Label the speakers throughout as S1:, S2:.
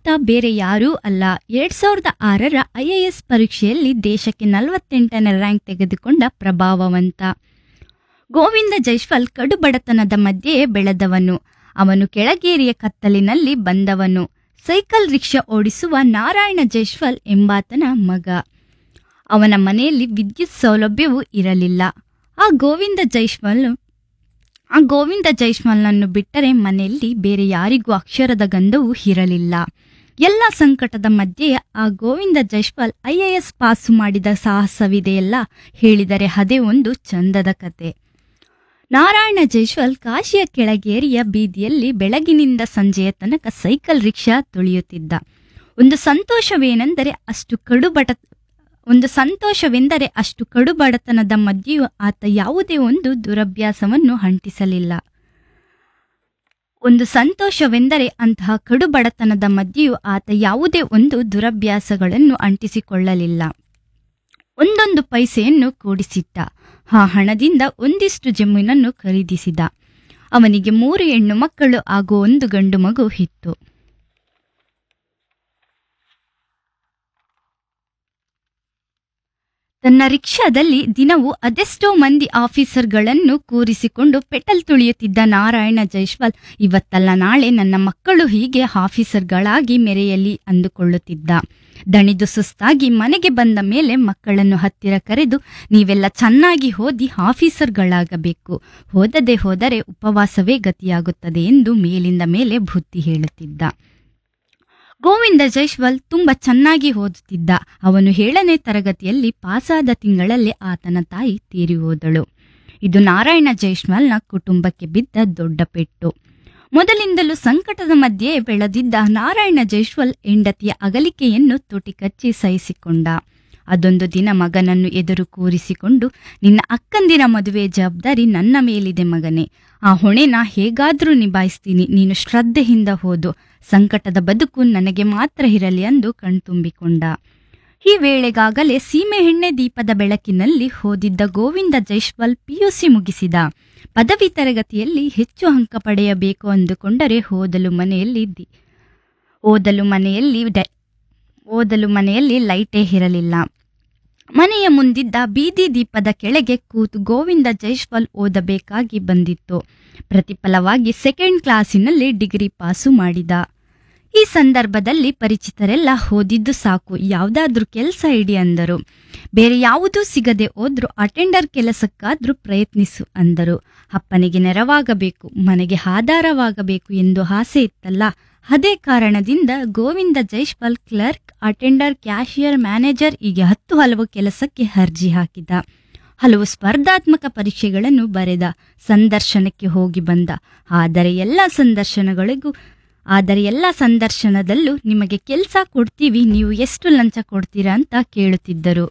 S1: ಆತ ಬೇರೆ ಯಾರೂ ಅಲ್ಲ ಎರಡ್ ಸಾವಿರದ ಆರರ ಐಎಎಸ್ ಪರೀಕ್ಷೆಯಲ್ಲಿ ದೇಶಕ್ಕೆ ನಲವತ್ತೆಂಟನೇ ರ್ಯಾಂಕ್ ತೆಗೆದುಕೊಂಡ ಪ್ರಭಾವವಂತ ಗೋವಿಂದ ಜೈಶ್ವಾಲ್ ಕಡುಬಡತನದ ಮಧ್ಯೆಯೇ ಬೆಳೆದವನು ಅವನು ಕೆಳಗೇರಿಯ ಕತ್ತಲಿನಲ್ಲಿ ಬಂದವನು ಸೈಕಲ್ ರಿಕ್ಷಾ ಓಡಿಸುವ ನಾರಾಯಣ ಜೈಶ್ವಾಲ್ ಎಂಬಾತನ ಮಗ ಅವನ ಮನೆಯಲ್ಲಿ ವಿದ್ಯುತ್ ಸೌಲಭ್ಯವೂ ಇರಲಿಲ್ಲ ಆ ಗೋವಿಂದ ಜೈಶ್ವಾಲ್ ಆ ಗೋವಿಂದ ಜೈಶ್ವಾಲ್ನನ್ನು ಬಿಟ್ಟರೆ ಮನೆಯಲ್ಲಿ ಬೇರೆ ಯಾರಿಗೂ ಅಕ್ಷರದ ಗಂಧವೂ ಇರಲಿಲ್ಲ ಎಲ್ಲ ಸಂಕಟದ ಮಧ್ಯೆ ಆ ಗೋವಿಂದ ಜೈಶ್ವಾಲ್ ಐಎಎಸ್ ಪಾಸು ಮಾಡಿದ ಸಾಹಸವಿದೆಯಲ್ಲ ಹೇಳಿದರೆ ಅದೇ ಒಂದು ಚಂದದ ಕತೆ ನಾರಾಯಣ ಜೈಶ್ವಾಲ್ ಕಾಶಿಯ ಕೆಳಗೇರಿಯ ಬೀದಿಯಲ್ಲಿ ಬೆಳಗಿನಿಂದ ಸಂಜೆಯ ತನಕ ಸೈಕಲ್ ರಿಕ್ಷಾ ತುಳಿಯುತ್ತಿದ್ದ ಒಂದು ಸಂತೋಷವೇನೆಂದರೆ ಅಷ್ಟು ಕಡುಬಡ ಒಂದು ಸಂತೋಷವೆಂದರೆ ಅಷ್ಟು ಕಡುಬಡತನದ ಮಧ್ಯೆಯೂ ಆತ ಯಾವುದೇ ಒಂದು ದುರಭ್ಯಾಸವನ್ನು ಅಂಟಿಸಲಿಲ್ಲ ಒಂದು ಸಂತೋಷವೆಂದರೆ ಅಂತಹ ಕಡುಬಡತನದ ಮಧ್ಯೆಯೂ ಆತ ಯಾವುದೇ ಒಂದು ದುರಭ್ಯಾಸಗಳನ್ನು ಅಂಟಿಸಿಕೊಳ್ಳಲಿಲ್ಲ ಒಂದೊಂದು ಪೈಸೆಯನ್ನು ಕೂಡಿಸಿಟ್ಟ ಆ ಹಣದಿಂದ ಒಂದಿಷ್ಟು ಜಮೀನನ್ನು ಖರೀದಿಸಿದ ಅವನಿಗೆ ಮೂರು ಹೆಣ್ಣು ಮಕ್ಕಳು ಹಾಗೂ ಒಂದು ಗಂಡು ಮಗು ಇತ್ತು ತನ್ನ ರಿಕ್ಷಾದಲ್ಲಿ ದಿನವೂ ಅದೆಷ್ಟೋ ಮಂದಿ ಆಫೀಸರ್ಗಳನ್ನು ಕೂರಿಸಿಕೊಂಡು ಪೆಟಲ್ ತುಳಿಯುತ್ತಿದ್ದ ನಾರಾಯಣ ಜೈಶ್ವಾಲ್ ಇವತ್ತಲ್ಲ ನಾಳೆ ನನ್ನ ಮಕ್ಕಳು ಹೀಗೆ ಆಫೀಸರ್ಗಳಾಗಿ ಮೆರೆಯಲಿ ಅಂದುಕೊಳ್ಳುತ್ತಿದ್ದ ದಣಿದು ಸುಸ್ತಾಗಿ ಮನೆಗೆ ಬಂದ ಮೇಲೆ ಮಕ್ಕಳನ್ನು ಹತ್ತಿರ ಕರೆದು ನೀವೆಲ್ಲ ಚೆನ್ನಾಗಿ ಓದಿ ಆಫೀಸರ್ಗಳಾಗಬೇಕು ಓದದೆ ಹೋದರೆ ಉಪವಾಸವೇ ಗತಿಯಾಗುತ್ತದೆ ಎಂದು ಮೇಲಿಂದ ಮೇಲೆ ಬುದ್ಧಿ ಹೇಳುತ್ತಿದ್ದ ಗೋವಿಂದ ಜೈಶ್ವಾಲ್ ತುಂಬಾ ಚೆನ್ನಾಗಿ ಓದುತ್ತಿದ್ದ ಅವನು ಏಳನೇ ತರಗತಿಯಲ್ಲಿ ಪಾಸಾದ ತಿಂಗಳಲ್ಲೇ ಆತನ ತಾಯಿ ತೀರಿ ಹೋದಳು ಇದು ನಾರಾಯಣ ಜೈಶ್ವಾಲ್ನ ಕುಟುಂಬಕ್ಕೆ ಬಿದ್ದ ದೊಡ್ಡ ಪೆಟ್ಟು ಮೊದಲಿಂದಲೂ ಸಂಕಟದ ಮಧ್ಯೆ ಬೆಳೆದಿದ್ದ ನಾರಾಯಣ ಜೈಶ್ವಾಲ್ ಹೆಂಡತಿಯ ಅಗಲಿಕೆಯನ್ನು ತುಟಿ ಕಚ್ಚಿ ಸಹಿಸಿಕೊಂಡ ಅದೊಂದು ದಿನ ಮಗನನ್ನು ಎದುರು ಕೂರಿಸಿಕೊಂಡು ನಿನ್ನ ಅಕ್ಕಂದಿರ ಮದುವೆ ಜವಾಬ್ದಾರಿ ನನ್ನ ಮೇಲಿದೆ ಮಗನೇ ಆ ಹೊಣೆನ ಹೇಗಾದ್ರೂ ನಿಭಾಯಿಸ್ತೀನಿ ನೀನು ಶ್ರದ್ಧೆಯಿಂದ ಹೋದು ಸಂಕಟದ ಬದುಕು ನನಗೆ ಮಾತ್ರ ಇರಲಿ ಎಂದು ಕಣ್ತುಂಬಿಕೊಂಡ ಈ ವೇಳೆಗಾಗಲೇ ಸೀಮೆ ಎಣ್ಣೆ ದೀಪದ ಬೆಳಕಿನಲ್ಲಿ ಓದಿದ್ದ ಗೋವಿಂದ ಜೈಶ್ವಾಲ್ ಪಿಯುಸಿ ಮುಗಿಸಿದ ಪದವಿ ತರಗತಿಯಲ್ಲಿ ಹೆಚ್ಚು ಅಂಕ ಪಡೆಯಬೇಕು ಅಂದುಕೊಂಡರೆ ಓದಲು ಮನೆಯಲ್ಲಿ ದಿ- ಓದಲು ಮನೆಯಲ್ಲಿ ಡ- ಓದಲು ಮನೆಯಲ್ಲಿ ಲೈಟೇ ಇರಲಿಲ್ಲ ಮನೆಯ ಮುಂದಿದ್ದ ಬೀದಿ ದೀಪದ ಕೆಳಗೆ ಕೂತು ಗೋವಿಂದ ಜೈಶ್ವಾಲ್ ಓದಬೇಕಾಗಿ ಬಂದಿತ್ತು ಪ್ರತಿಫಲವಾಗಿ ಸೆಕೆಂಡ್ ಕ್ಲಾಸಿನಲ್ಲಿ ಡಿಗ್ರಿ ಪಾಸು ಮಾಡಿದ ಈ ಸಂದರ್ಭದಲ್ಲಿ ಪರಿಚಿತರೆಲ್ಲ ಓದಿದ್ದು ಸಾಕು ಯಾವುದಾದ್ರೂ ಕೆಲಸ ಇಡಿ ಅಂದರು ಬೇರೆ ಯಾವುದೂ ಸಿಗದೆ ಹೋದ್ರೂ ಅಟೆಂಡರ್ ಕೆಲಸಕ್ಕಾದ್ರೂ ಪ್ರಯತ್ನಿಸು ಅಂದರು ಅಪ್ಪನಿಗೆ ನೆರವಾಗಬೇಕು ಮನೆಗೆ ಆಧಾರವಾಗಬೇಕು ಎಂದು ಆಸೆ ಇತ್ತಲ್ಲ ಅದೇ ಕಾರಣದಿಂದ Govinda Jaishpal clerk attender cashier manager ಹೀಗೆ ಹತ್ತು ಹಲವು ಕೆಲಸಕ್ಕೆ ಅರ್ಜಿ ಹಾಕಿದ ಹಲವು ಸ್ಪರ್ಧಾತ್ಮಕ ಪರೀಕ್ಷೆಗಳನ್ನು ಬರೆದ ಸಂದರ್ಶನಕ್ಕೆ ಹೋಗಿ ಬಂದ ಆದರೆ ಎಲ್ಲ ಸಂದರ್ಶನಗಳಿಗೂ ಆದರೆ ಎಲ್ಲ ಸಂದರ್ಶನದಲ್ಲೂ ನಿಮಗೆ ಕೆಲಸ ಕೊಡ್ತೀವಿ ನೀವು ಎಷ್ಟು ಲಂಚ ಕೊಡ್ತೀರಾ ಅಂತ ಕೇಳುತ್ತಿದ್ದರು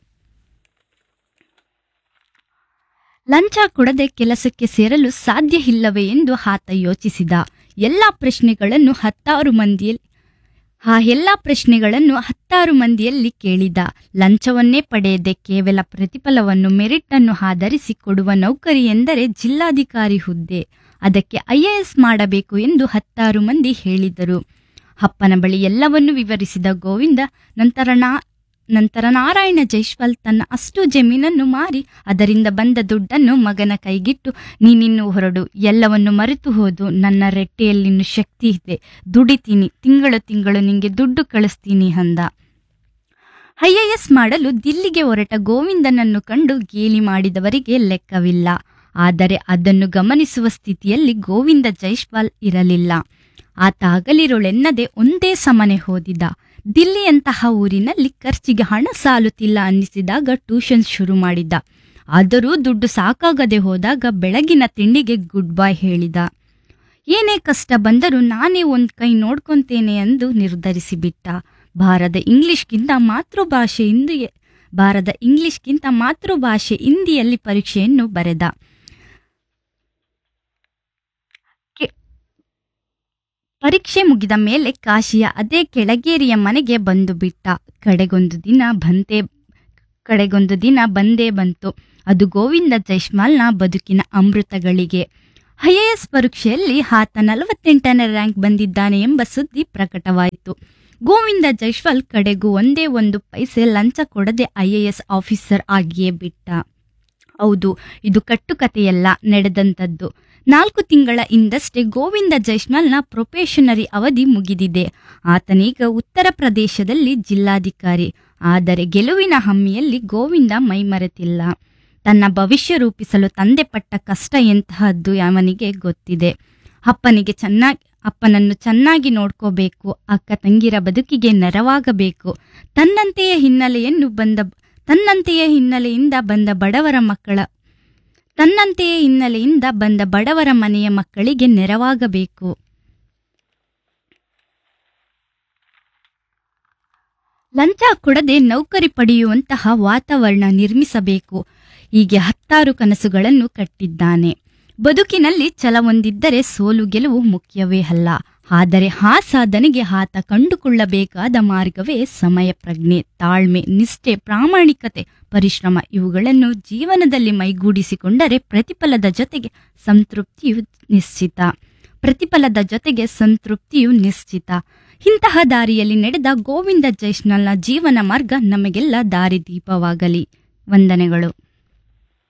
S1: ಲಂಚ ಕೊಡದೆ ಕೆಲಸಕ್ಕೆ ಸೇರಲು ಸಾಧ್ಯ ಇಲ್ಲವೇ ಎಂದು ಆತ ಯೋಚಿಸಿದ ಎಲ್ಲ ಪ್ರಶ್ನೆಗಳನ್ನು ಹತ್ತಾರು ಮಂದಿಯಲ್ಲಿ ಆ ಎಲ್ಲ ಪ್ರಶ್ನೆಗಳನ್ನು ಹತ್ತಾರು ಮಂದಿಯಲ್ಲಿ ಕೇಳಿದ ಲಂಚವನ್ನೇ ಪಡೆಯದೆ ಕೇವಲ ಪ್ರತಿಫಲವನ್ನು ಮೆರಿಟ್ ಅನ್ನು ಆಧರಿಸಿ ಕೊಡುವ ನೌಕರಿ ಎಂದರೆ ಜಿಲ್ಲಾಧಿಕಾರಿ ಹುದ್ದೆ ಅದಕ್ಕೆ ಐಎಎಸ್ ಮಾಡಬೇಕು ಎಂದು ಹತ್ತಾರು ಮಂದಿ ಹೇಳಿದರು ಅಪ್ಪನ ಬಳಿ ಎಲ್ಲವನ್ನೂ ವಿವರಿಸಿದ ಗೋವಿಂದ ನಂತರ ನಾ ನಂತರ ನಾರಾಯಣ ಜೈಶ್ವಾಲ್ ತನ್ನ ಅಷ್ಟು ಜಮೀನನ್ನು ಮಾರಿ ಅದರಿಂದ ಬಂದ ದುಡ್ಡನ್ನು ಮಗನ ಕೈಗಿಟ್ಟು ನೀನಿನ್ನು ಹೊರಡು ಎಲ್ಲವನ್ನು ಮರೆತು ಹೋದು ನನ್ನ ರೆಟ್ಟೆಯಲ್ಲಿನ್ನು ಶಕ್ತಿ ಇದೆ ದುಡಿತೀನಿ ತಿಂಗಳು ತಿಂಗಳು ನಿಂಗೆ ದುಡ್ಡು ಕಳಿಸ್ತೀನಿ ಅಂದ ಐಎಎಸ್ ಮಾಡಲು ದಿಲ್ಲಿಗೆ ಹೊರಟ ಗೋವಿಂದನನ್ನು ಕಂಡು ಗೇಲಿ ಮಾಡಿದವರಿಗೆ ಲೆಕ್ಕವಿಲ್ಲ ಆದರೆ ಅದನ್ನು ಗಮನಿಸುವ ಸ್ಥಿತಿಯಲ್ಲಿ ಗೋವಿಂದ ಜೈಶ್ವಾಲ್ ಇರಲಿಲ್ಲ ಆತ ಹಗಲಿರುಳೆನ್ನದೆ ಒಂದೇ ಸಮನೆ ಓದಿದ ದಿಲ್ಲಿಯಂತಹ ಊರಿನಲ್ಲಿ ಖರ್ಚಿಗೆ ಹಣ ಸಾಲುತ್ತಿಲ್ಲ ಅನ್ನಿಸಿದಾಗ ಟ್ಯೂಷನ್ ಶುರು ಮಾಡಿದ್ದ ಆದರೂ ದುಡ್ಡು ಸಾಕಾಗದೆ ಹೋದಾಗ ಬೆಳಗಿನ ತಿಂಡಿಗೆ ಗುಡ್ ಬಾಯ್ ಹೇಳಿದ ಏನೇ ಕಷ್ಟ ಬಂದರೂ ನಾನೇ ಒಂದ್ ಕೈ ನೋಡ್ಕೊಂತೇನೆ ಎಂದು ನಿರ್ಧರಿಸಿಬಿಟ್ಟ ಭಾರತ ಇಂಗ್ಲಿಷ್ಗಿಂತ ಮಾತೃಭಾಷೆ ಹಿಂದಿ ಭಾರತ ಇಂಗ್ಲಿಷ್ಗಿಂತ ಮಾತೃಭಾಷೆ ಹಿಂದಿಯಲ್ಲಿ ಪರೀಕ್ಷೆಯನ್ನು ಬರೆದ ಕೆ- ಪರೀಕ್ಷೆ ಮುಗಿದ ಮೇಲೆ ಕಾಶಿಯ ಅದೇ ಕೆಳಗೇರಿಯ ಮನೆಗೆ ಬಂದು ಬಿಟ್ಟ ಕಡೆಗೊಂದು ದಿನ ಬಂದೇ ಕಡೆಗೊಂದು ದಿನ ಬಂದೇ ಬಂತು ಅದು ಗೋವಿಂದ ಜೈಶ್ಮಾಲ್ನ ಬದುಕಿನ ಅಮೃತಗಳಿಗೆ ಐಎಎಸ್ ಪರೀಕ್ಷೆಯಲ್ಲಿ ಆತ ನಲವತ್ತೆಂಟನೇ ರ್ಯಾಂಕ್ ಬಂದಿದ್ದಾನೆ ಎಂಬ ಸುದ್ದಿ ಪ್ರಕಟವಾಯಿತು ಗೋವಿಂದ ಜೈಶ್ವಾಲ್ ಕಡೆಗೂ ಒಂದೇ ಒಂದು ಪೈಸೆ ಲಂಚ ಕೊಡದೆ ಐಎಎಸ್ ಆಫೀಸರ್ ಆಗಿಯೇ ಬಿಟ್ಟ ಹೌದು ಇದು ಕಟ್ಟುಕತೆಯಲ್ಲ ನಡೆದಂಥದ್ದು ನಾಲ್ಕು ತಿಂಗಳ ಹಿಂದಷ್ಟೇ ಗೋವಿಂದ ಜೈಸ್ವಾಲ್ನ ಪ್ರೊಫೆಷನರಿ ಅವಧಿ ಮುಗಿದಿದೆ ಆತನೀಗ ಉತ್ತರ ಪ್ರದೇಶದಲ್ಲಿ ಜಿಲ್ಲಾಧಿಕಾರಿ ಆದರೆ ಗೆಲುವಿನ ಹಮ್ಮಿಯಲ್ಲಿ ಗೋವಿಂದ ಮೈಮರೆತಿಲ್ಲ ತನ್ನ ಭವಿಷ್ಯ ರೂಪಿಸಲು ತಂದೆ ಪಟ್ಟ ಕಷ್ಟ ಎಂತಹದ್ದು ಅವನಿಗೆ ಗೊತ್ತಿದೆ ಅಪ್ಪನಿಗೆ ಚೆನ್ನಾಗಿ ಅಪ್ಪನನ್ನು ಚೆನ್ನಾಗಿ ನೋಡ್ಕೋಬೇಕು ಅಕ್ಕ ತಂಗಿರ ಬದುಕಿಗೆ ನೆರವಾಗಬೇಕು ತನ್ನಂತೆಯೇ ಹಿನ್ನೆಲೆಯನ್ನು ಬಂದ ತನ್ನಂತೆಯೇ ಹಿನ್ನೆಲೆಯಿಂದ ಬಂದ ಬಡವರ ಮಕ್ಕಳ ತನ್ನಂತೆಯೇ ಹಿನ್ನೆಲೆಯಿಂದ ಬಂದ ಬಡವರ ಮನೆಯ ಮಕ್ಕಳಿಗೆ ನೆರವಾಗಬೇಕು ಲಂಚ ಕೊಡದೆ ನೌಕರಿ ಪಡೆಯುವಂತಹ ವಾತಾವರಣ ನಿರ್ಮಿಸಬೇಕು ಹೀಗೆ ಹತ್ತಾರು ಕನಸುಗಳನ್ನು ಕಟ್ಟಿದ್ದಾನೆ ಬದುಕಿನಲ್ಲಿ ಛಲವೊಂದಿದ್ದರೆ ಸೋಲು ಗೆಲುವು ಮುಖ್ಯವೇ ಅಲ್ಲ ಆದರೆ ಆ ಸಾಧನೆಗೆ ಆತ ಕಂಡುಕೊಳ್ಳಬೇಕಾದ ಮಾರ್ಗವೇ ಸಮಯ ಪ್ರಜ್ಞೆ ತಾಳ್ಮೆ ನಿಷ್ಠೆ ಪ್ರಾಮಾಣಿಕತೆ ಪರಿಶ್ರಮ ಇವುಗಳನ್ನು ಜೀವನದಲ್ಲಿ ಮೈಗೂಡಿಸಿಕೊಂಡರೆ ಪ್ರತಿಫಲದ ಜೊತೆಗೆ ಸಂತೃಪ್ತಿಯು ನಿಶ್ಚಿತ ಪ್ರತಿಫಲದ ಜೊತೆಗೆ ಸಂತೃಪ್ತಿಯು ನಿಶ್ಚಿತ ಇಂತಹ ದಾರಿಯಲ್ಲಿ ನಡೆದ ಗೋವಿಂದ ಜೈಸ್ನಲ್ನ ಜೀವನ ಮಾರ್ಗ ನಮಗೆಲ್ಲ ದಾರಿದೀಪವಾಗಲಿ ವಂದನೆಗಳು